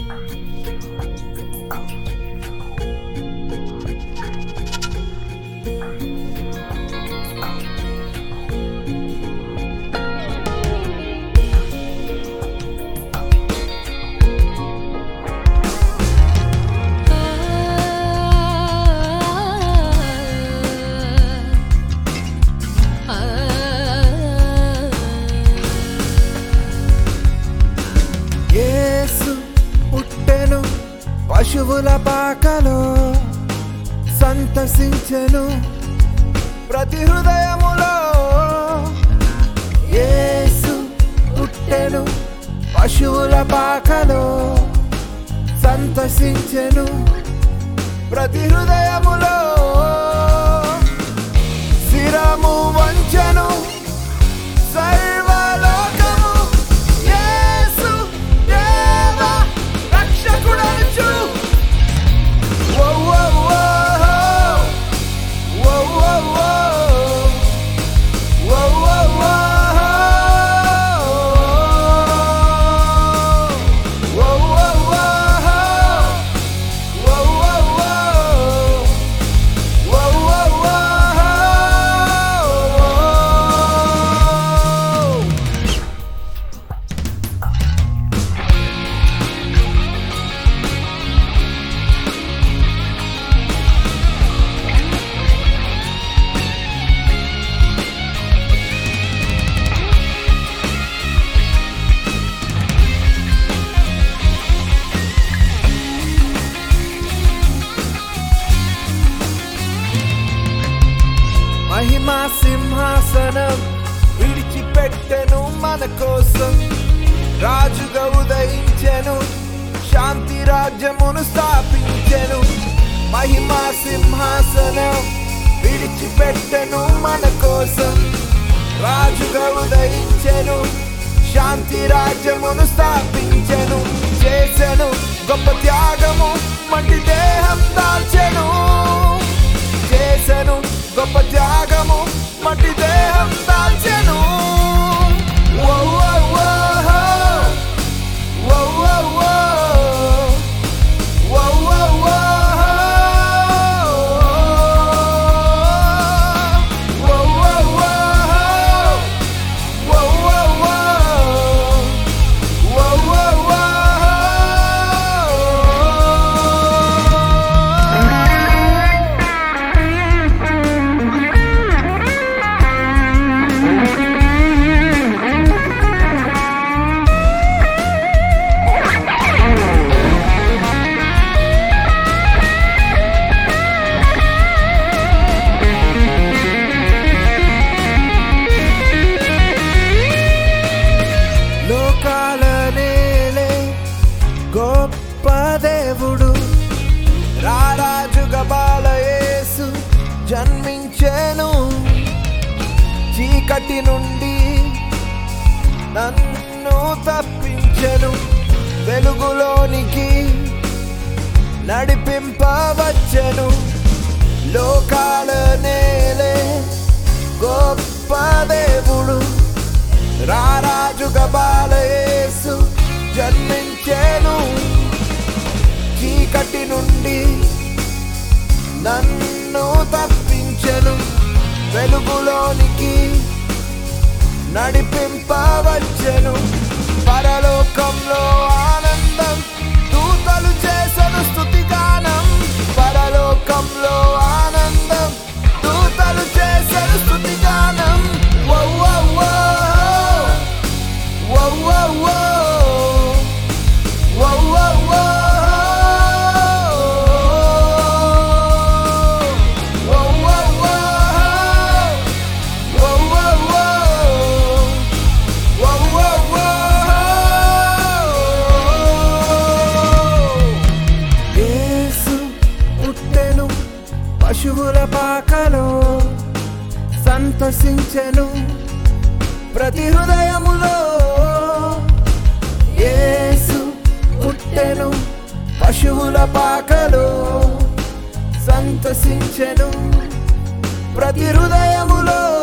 యేసు పుట్టెను పశువుల పాకలో సంతసించెను ప్రతి హృదయములో యేసు పుట్టెను పశువుల పాకలో సంతసించెను ప్రతి హృదయములో శిరము వంచెను సర్వలోకము యేసు దేవ రక్షకుడనుచు ఓ ఓ ఓ ఓ ఓ ఓ ఓ ఓ ఓ ఓ ఓ మహిమా సింహాసనం విడిచిపెట్టెను మన కోసం రాజుగా ఉదయించెను శాంతి రాజ్యమును స్థాపించెను మహిమా సింహాసనం విడిచిపెట్టెను మన కోసం రాజుగా ఉదయించెను శాంతి రాజ్యమును స్థాపించెను చేసెను గొప్ప త్యాగము మట్టి దేహం దాల్చెను చేసెను గొప్ప త్యాగము మట్టి దేహం దాల్చెను ఓ ఓ ఓ ఓ ఓ ఓ ఓ ఓ ఓ ఓ ఓ లోకాల నేలే గొప్ప దేవుడు రారాజుగా బాలయేసు జన్మించెను చీకటి నుండి నన్ను తప్పించెను వెలుగులోనికి నడిపింపవచ్చెను లోకాల నేలే గొప్ప దేవుడు రారాజుగా బాలయేసు జన్మించెను చీకటి నుండి నన్ను తప్పించెను వెలుగులోనికి నడిపింపవచ్చెను పరలోకంలో ఆనందం దూతలు చేసను స్థుతిగానం పరలోకంలో ఆనందం దూతలు చేసను స్థుతిగానం ఓ ఓ ఓ ఓ ఓ ఓ ఓ ఓ ఓ ఓ ఓ ఓ యేసు పుట్టెను పశువుల పాకలో సంతసించెను ప్రతి హృదయములో యేసు పుట్టెను పశువుల పాకలో సంతసించెను ప్రతి హృదయములో